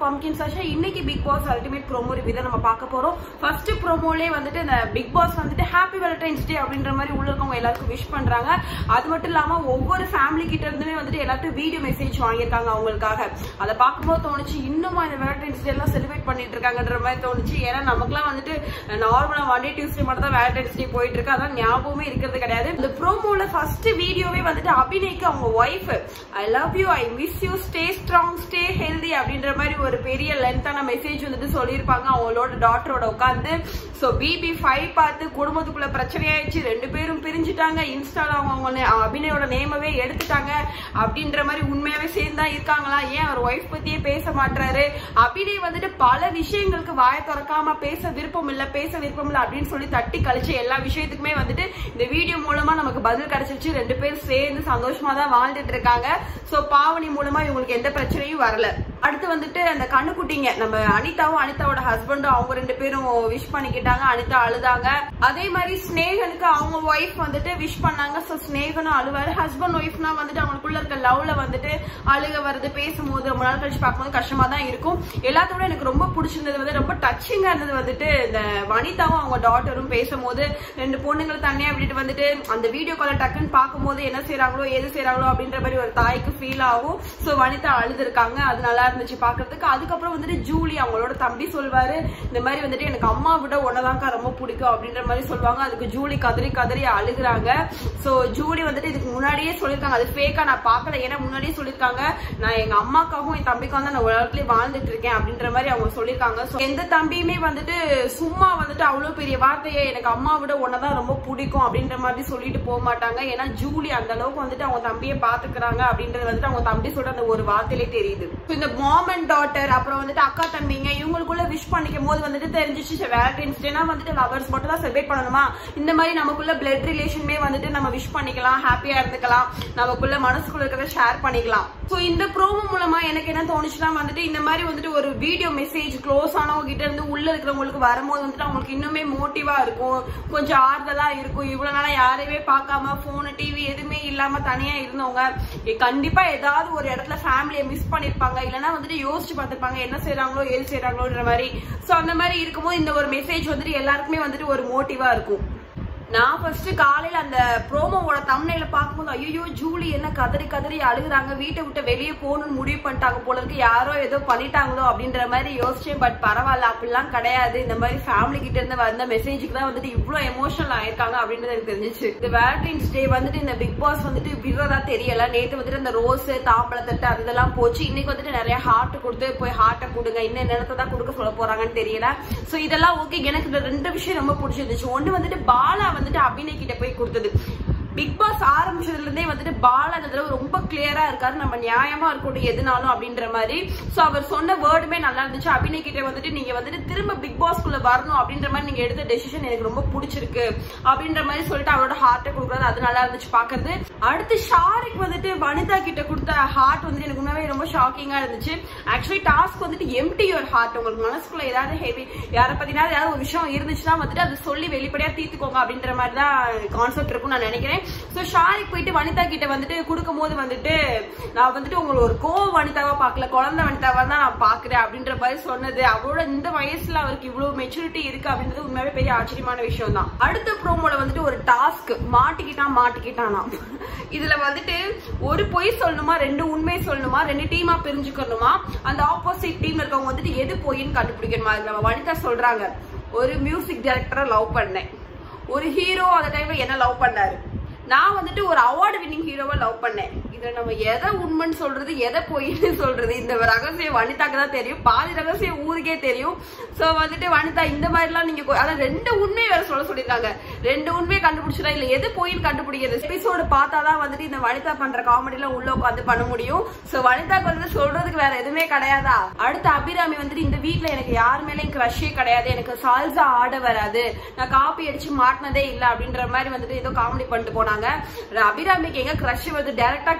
pumpkin Sasha இன்னைக்கு Bigg Boss Ultimate promo review தான் நம்ம பார்க்க போறோம் ஃபர்ஸ்ட் ப்ரோமோலே வந்துட்டு இந்த பிக் பாஸ் வந்துட்டு ஹாப்பி வேலண்டைன்ஸ் டே அப்படின்ற மாதிரி உள்ள இருக்கவங்க எல்லாருக்கும் விஷ் பண்றாங்க அது மட்டும் இல்லாம ஒவ்வொரு ஃபேமிலி கிட்ட இருந்துமே வந்துட்டு எல்லாத்துக்கும் வீடியோ மெசேஜ் வாங்கியிருக்காங்க அவங்களுக்காக அதை பார்க்கும்போது தோணுச்சு இன்னுமா இந்த வேலண்டைன்ஸ் டே எல்லாம் செலிப்ரேட் பண்ணிட்டு இருக்காங்கன்ற மாதிரி தோணுச்சு ஏன்னா நமக்குலாம் வந்துட்டு நார்மலா மண்டே டியூஸ்டே மட்டும் தான் வேலண்டைன்ஸ் டே போயிட்டு இருக்கு அதான் ஞாபகமே இருக்கிறது கிடையாது இந்த ப்ரோமோல ஃபர்ஸ்ட் வீடியோவே வந்துட்டு அபிநய்க்கு அவங்க wife I love you I miss you stay strong stay healthy அப்படின்ற மாதிரி ஒரு பெரிய லென்த்தான மெசேஜ் வந்துட்டு சொல்லியிருப்பாங்க அவங்களோட டாக்டரோட உட்காந்து ஸோ பிபி ஃபைவ் பார்த்து குடும்பத்துக்குள்ள பிரச்சனையாயிடுச்சு ரெண்டு பேரும் பிரிஞ்சுட்டாங்க இன்ஸ்டால அவங்க அவங்க அபிநயோட நேமவே எடுத்துட்டாங்க அப்படின்ற மாதிரி உண்மையாவே சேர்ந்தா இருக்காங்களா ஏன் அவர் ஒய்ஃப் பத்தியே பேச மாட்டாரு அபிநய் வந்துட்டு பல விஷயங்களுக்கு வாய திறக்காம பேச விருப்பம் இல்ல பேச விருப்பம் இல்ல அப்படின்னு சொல்லி தட்டி கழிச்சு எல்லா விஷயத்துக்குமே வந்துட்டு இந்த வீடியோ மூலமா நமக்கு பதில் கிடைச்சிருச்சு ரெண்டு பேரும் சேர்ந்து சந்தோஷமா தான் வாழ்ந்துட்டு இருக்காங்க சோ பாவனி மூலமா இவங்களுக்கு எந்த பிரச்சனையும் வரல அடுத்து வந்துட்டு அந்த கண்ணுக்குட்டிங்க நம்ம அனிதாவும் அனிதாவோட ஹஸ்பண்டும் அவங்க ரெண்டு பேரும் விஷ் பண்ணிக்கிட்டாங்க அனிதா அழுதாங்க அதே மாதிரி ஸ்னேகனுக்கு அவங்க ஒய்ஃப் வந்துட்டு விஷ் பண்ணாங்க சோ ஸ்னேகனும் அழுவாரு ஹஸ்பண்ட் ஒய்ஃப்னா வந்துட்டு அவங்களுக்குள்ள இருக்க லவ்ல வந்துட்டு அழுக வருது பேசும்போது ரொம்ப நாள் கழிச்சு பார்க்கும்போது கஷ்டமா தான் இருக்கும் எல்லாத்தோட எனக்கு ரொம்ப பிடிச்சிருந்தது வந்து ரொம்ப டச்சிங்கா இருந்தது வந்துட்டு இந்த வனிதாவும் அவங்க டாட்டரும் பேசும்போது ரெண்டு பொண்ணுங்களை தனியா விட்டுட்டு வந்துட்டு அந்த வீடியோ கால டக்குன்னு பார்க்கும்போது என்ன செய்யறாங்களோ எது செய்யறாங்களோ அப்படின்ற மாதிரி ஒரு தாய்க்கு ஃபீல் ஆகும் சோ வனிதா அழுதுருக்காங்க அது நல்லா இருந்துச்சு பாக்குறதுக்கு அதுக்கப்புறம் வந்துட்டு ஜூலி அவங்களோட தம்பி சொல்வாரு இந்த மாதிரி வந்துட்டு எனக்கு அம்மா விட உன்னதாக்கா ரொம்ப பிடிக்கும் அப்படின்ற மாதிரி சொல்லுவாங்க அதுக்கு ஜூலி கதறி கதறி அழுகுறாங்க சோ ஜூலி வந்துட்டு இதுக்கு முன்னாடியே சொல்லியிருக்காங்க அது ஃபேக்கா நான் பார்க்கல ஏன்னா முன்னாடியே சொல்லியிருக்காங்க நான் எங்க அம்மாக்காகவும் என் தம்பிக்கும் தான் நான் உலகத்துலயே வாழ்ந்துட்டு இருக்கேன் அப்படின்ற மாதிரி அவங்க சொல்லியிருக்காங்க So, எந்த தம்பியுமே வந்துட்டு சும்மா வந்துட்டு அவ்வளவு பெரிய வார்த்தையை எனக்கு அம்மா விட உன்னதான் ரொம்ப பிடிக்கும் அப்படின்ற மாதிரி சொல்லிட்டு போக மாட்டாங்க ஏன்னா ஜூலி அந்த அளவுக்கு வந்துட்டு அவங்க தம்பியை பாத்துக்கிறாங்க அப்படின்றது வந்துட்டு அவங்க தம்பி சொல்ற அந்த ஒரு வார்த்தையிலே தெரியுது So, இந்த மாம் அண்ட் டாட்டர் அப்புறம் வந்துட்டு அக்கா தம்பிங்க இவங்களுக்குள்ள விஷ் பண்ணிக்கும் போது வந்துட்டு தெரிஞ்சிச்சு வேலண்டைன்ஸ் டேனா வந்துட்டு லவர்ஸ் மட்டும் தான் செலிப்ரேட் பண்ணணுமா இந்த மாதிரி நமக்குள்ள பிளட் ரிலேஷனுமே வந்துட்டு நம்ம விஷ் பண்ணிக்கலாம் ஹாப்பியா இருந்துக்கலாம் நமக்குள்ள மனசுக்குள்ள இருக்கிறத ஷேர் பண்ணிக்கலாம் சோ இந்த ப்ரோமோ மூலமா எனக்கு என்ன தோணுச்சுன்னா வந்துட்டு இந்த மாதிரி வந்துட்டு ஒரு வீடியோ மெசேஜ் க்ளோஸ் ஆனவங்க கிட்ட இருந்து உள்ள இருக்கிறவங்களுக்கு வரும்போது வந்துட்டு அவங்களுக்கு இன்னுமே மோட்டிவா இருக்கும் கொஞ்சம் ஆறுதலா இருக்கும் இவ்வளவு நாளா யாரையுமே பார்க்காம போன் டிவி எதுவுமே இல்லாம தனியா இருந்தவங்க ஏ, கண்டிப்பா ஏதாவது ஒரு இடத்துல ஃபேமிலியை மிஸ் பண்ணிருப்பாங்க இல்லைன்னா வந்துட்டு யோசிச்சு பார்த்திருப்பாங்க என்ன செய்றாங்களோ எது செய்றாங்களோன்ற மாதிரி சோ அந்த மாதிரி இருக்கும்போது இந்த ஒரு மெசேஜ் வந்துட்டு எல்லாருக்குமே வந்துட்டு ஒரு மோட்டிவா இருக்கும் நான் ஃபர்ஸ்ட் காலையில அந்த ப்ரோமோவோட தம்னையில பார்க்கும்போது ஐயோ ஜூலி என்ன கதறி கதறி அழுகுறாங்க வீட்டை விட்டு வெளியே போகணும்னு முடிவு பண்ணிட்டாங்க போல இருக்கு யாரோ ஏதோ பண்ணிட்டாங்களோ அப்படின்ற மாதிரி யோசிச்சேன் பட் பரவாயில்ல அப்படிலாம் கிடையாது இந்த மாதிரி ஃபேமிலி கிட்ட இருந்து வந்த மெசேஜுக்கு தான் வந்துட்டு இவ்வளவு எமோஷனல் ஆயிருக்காங்க அப்படின்றது எனக்கு தெரிஞ்சிச்சு இந்த வேலண்டைன்ஸ் டே வந்துட்டு இந்த பிக் பாஸ் வந்துட்டு விடுறதா தெரியல நேத்து வந்துட்டு இந்த ரோஸ் தாம்பழத்தட்டு அதெல்லாம் போச்சு இன்னைக்கு வந்துட்டு நிறைய ஹார்ட் கொடுத்து போய் ஹார்ட்டை கொடுங்க இன்னும் நேரத்தை தான் கொடுக்க சொல்ல போறாங்கன்னு தெரியல சோ இதெல்லாம் ஓகே எனக்கு இந்த ரெண்டு விஷயம் ரொம்ப பிடிச்சிருந்துச்சு ஒண்ணு வந்துட்டு பாலா வந்துட்டு அபிநய் கிட்ட போய் கொடுத்தது பிக் பாஸ் ஆரம்பிச்சதுல இருந்தே வந்துட்டு பாலா இந்த தடவை ரொம்ப கிளியரா இருக்காரு நம்ம நியாயமா இருக்கட்டும் எதுனாலும் அப்படின்ற மாதிரி சோ அவர் சொன்ன வேர்டுமே நல்லா இருந்துச்சு அபிநய் கிட்ட வந்துட்டு நீங்க வந்துட்டு திரும்ப பிக் பாஸ் குள்ள வரணும் அப்படின்ற மாதிரி நீங்க எடுத்த டெசிஷன் எனக்கு ரொம்ப பிடிச்சிருக்கு அப்படின்ற மாதிரி சொல்லிட்டு அவரோட ஹார்ட்டை கொடுக்குறது அது நல்லா இருந்துச்சு பாக்குறது அடுத்து ஷாரிக் வந்துட்டு வனிதா கிட்ட கொடுத்த ஹார்ட் வந்துட்டு எனக்கு உண்மையாவே ரொம்ப ஷாக்கிங்கா இருந்துச்சு ஆக்சுவலி டாஸ்க் வந்துட்டு எம்டி யுவர் ஹார்ட் உங்களுக்கு மனசுக்குள்ள ஏதாவது ஹெவி யாரை பத்தினா ஏதாவது ஒரு விஷயம் இருந்துச்சுன்னா வந்துட்டு அதை சொல்லி வெளிப்படையா தீர்த்துக்கோங்க அப்படின்ற மாதிரி தான் கான்செப்ட் இருக்கும் நான் நினைக்கிறேன் சோ ஷாரிக் போயிட்டு வனிதா கிட்ட வந்துட்டு கொடுக்கும் போது வந்துட்டு நான் வந்துட்டு உங்களை ஒரு கோ வனிதாவா பார்க்கல குழந்தை வனிதாவா தான் நான் பாக்குறேன் அப்படின்ற மாதிரி சொன்னது அவரோட இந்த வயசுல அவருக்கு இவ்வளவு மெச்சூரிட்டி இருக்கு அப்படின்றது உண்மையாவே பெரிய ஆச்சரியமான விஷயம் தான் அடுத்த ப்ரோமோல வந்துட்டு ஒரு டாஸ்க் மாட்டிக்கிட்டான் மாட்டிக்கிட்டானா இதுல வந்துட்டு ஒரு பொய் சொல்லணுமா ரெண்டு உண்மை சொல்லணுமா ரெண்டு டீமா பிரிஞ்சுக்கணுமா அந்த ஆப்போசிட் டீம்ல இருக்கவங்க வந்துட்டு எது பொய்ன்னு கண்டுபிடிக்கணுமா இதுல நம்ம வனிதா சொல்றாங்க ஒரு மியூசிக் டைரக்டரை லவ் பண்ணேன் ஒரு ஹீரோ அந்த டைம்ல என்ன லவ் பண்ணாரு நான் வந்துட்டு ஒரு அவார்டு வின்னிங் ஹீரோவை லவ் பண்ணேன் இதுல நம்ம எதை உண்மைன்னு சொல்றது எதை பொய்ன்னு சொல்றது இந்த ரகசியம் வனிதாக்கு தான் தெரியும் பாதி ரகசியம் ஊருக்கே தெரியும் சோ வந்துட்டு வனிதா இந்த மாதிரிலாம் நீங்க கொ- அதான் ரெண்டு உண்மை வேற சொல்ல சொல்லிருக்காங்க ரெண்டு உண்மையை கண்டுபிடிச்சிடா இல்ல எது பொய்ன்னு கண்டுபிடிக்கிறது எபிசோடு பார்த்தாதான் வந்துட்டு இந்த வனிதா பண்ற காமெடி எல்லாம் உள்ள உட்காந்து பண்ண முடியும் சோ வனிதாக்கு வந்து சொல்றதுக்கு வேற எதுவுமே கிடையாதா அடுத்து அபிராமி வந்துட்டு இந்த வீட்ல எனக்கு யார் மேலயும் கிரஷே கிடையாது எனக்கு சால்சா ஆட வராது நான் காப்பி அடிச்சு மாட்டினதே இல்ல அப்படின்ற மாதிரி வந்துட்டு ஏதோ காமெடி பண்ணிட்டு போனாங்க அபிராமிக்கு எங்க கிரஷ் வந்து டைரக்டா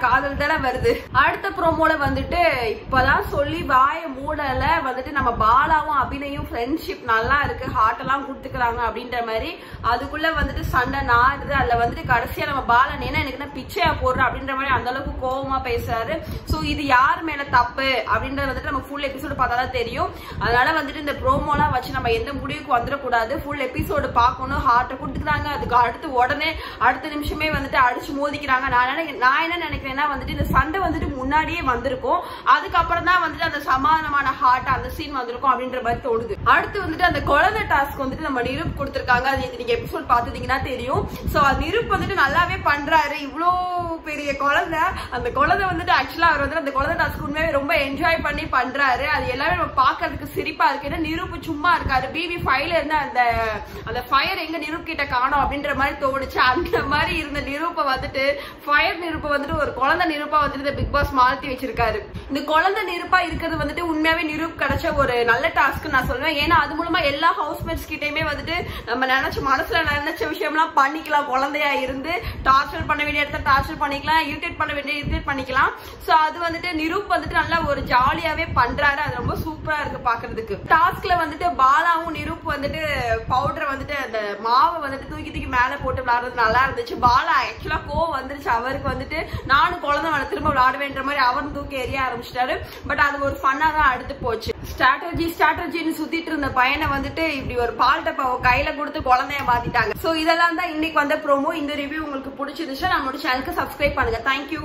காதல் தானே வருது அடுத்த ப்ரோமோல வந்துட்டு இப்பதான் சொல்லி வாய மூடல வந்துட்டு நம்ம பாலாவும் அபிநயும் ஃப்ரெண்ட்ஷிப் நல்லா இருக்கு ஹார்ட் எல்லாம் கொடுத்துக்கிறாங்க அப்படின்ற மாதிரி அதுக்குள்ள வந்துட்டு சண்டை நாடுது அதுல வந்துட்டு கடைசியா நம்ம பாலன் என்ன எனக்கு என்ன பிச்சையா போடுற அப்படின்ற மாதிரி அந்த அளவுக்கு கோவமா பேசுறாரு சோ இது யார் மேல தப்பு அப்படின்றது வந்துட்டு நம்ம ஃபுல் எபிசோடு பார்த்தா தான் தெரியும் அதனால வந்துட்டு இந்த ப்ரோமோலாம் வச்சு நம்ம எந்த முடிவுக்கு வந்துடக்கூடாது ஃபுல் எபிசோடு பார்க்கணும் ஹார்ட்டை கொடுத்துக்கிறாங்க அதுக்கு அடுத்து உடனே அடுத்த நிமிஷமே வந்துட்டு அடிச்சு மோதிக்கிறாங்க நான் நினைக்க நான் என்ன நினைக்கிறேன்னா வந்துட்டு இந்த சண்டை வந்துட்டு முன்னாடியே வந்திருக்கும் அதுக்கப்புறம் தான் வந்துட்டு அந்த சமாதானமான ஹார்ட் அந்த சீன் வந்திருக்கும் அப்படின்ற மாதிரி தோணுது அடுத்து வந்துட்டு அந்த குழந்தை டாஸ்க் வந்துட்டு நம்ம நிருப் கொடுத்துருக்காங்க அது நீங்க எபிசோட் பார்த்துட்டீங்கன்னா தெரியும் சோ நிருப் வந்துட்டு நல்லாவே பண்றாரு இவ்வளோ பெரிய குழந்தை அந்த குழந்தை வந்துட்டு ஆக்சுவலா அவர் வந்து அந்த குழந்தை டாஸ்க் உண்மையாவே ரொம்ப என்ஜாய் பண்ணி பண்றாரு அது எல்லாமே நம்ம பாக்குறதுக்கு சிரிப்பா இருக்கு ஏன்னா நிரூப் சும்மா இருக்காரு பிபி ஃபைவ்ல இருந்து அந்த அந்த ஃபயர் எங்க நிரூப் கிட்ட காணோம் அப்படின்ற மாதிரி தோணுச்சு அந்த மாதிரி இருந்த நிரூப்பை வந்துட்டு ஃபயர் நிரூப்பை வந்துட்டு ஒரு குழந்தை நிரூப்பா வந்துட்டு இந்த பிக் பாஸ் மாத்தி வச்சிருக்காரு இந்த குழந்தை நிரூப்பா இருக்கிறது வந்துட்டு உண்மையாவே நிரூப் கிடைச்ச ஒரு நல்ல டாஸ்க் நான் சொல்லுவேன் ஏன்னா அது மூலமா எல்லா ஹவுஸ்மேட்ஸ் கிட்டயுமே வந்துட்டு நம்ம நினைச்ச மனசுல நினைச்ச விஷயம்லாம் பண்ணிக்கலாம் குழந்தையா இருந்து டார்ச்சர் பண்ண வேண்டிய இடத்த டார்ச்சர் பண்ணிக்கலாம் இரிட்டேட் பண்ண வேண்டிய இரிட்டேட் பண்ணிக்கலாம் சோ அது வந்துட்டு நிரூப் வந்துட்டு நல்லா ஒரு ஜாலியாவே பண்றாரு அது ரொம்ப சூப்பரா இருக்கு பாக்குறதுக்கு டாஸ்க்ல வந்துட்டு பாலாவும் நிரூப் வந்துட்டு பவுடரை வந்துட்டு அந்த மாவை வந்துட்டு தூக்கி தூக்கி மேல போட்டு விளையாடுறது நல்லா இருந்துச்சு பாலா ஆக்சுவலா கோவம் வந்துருச்சு அவருக்கு வந்துட்டு நானும் குழந்தை வேணா திரும்ப விளையாடுவேன்ற மாதிரி அவரும் தூக்கி எறிய ஆரம்பிச்சிட்டாரு பட் அது ஒரு ஃபன்னா தான் அடுத்து போச்சு ஸ்ட்ராட்டஜி ஸ்ட்ராட்டஜின்னு சுத்திட்டு இருந்த பையனை வந்துட்டு இப்படி ஒரு பால் டப்பாவை கையில கொடுத்து குழந்தைய மாத்திட்டாங்க சோ இதெல்லாம் தான் இன்னைக்கு வந்த ப்ரோமோ இந்த ரிவ்யூ உங்களுக்கு பிடிச்சிருந்துச்சுன்னா நம்மளோட சேனலுக்கு சப்ஸ்கிரைப் பண்ணுங்க தேங்க்யூ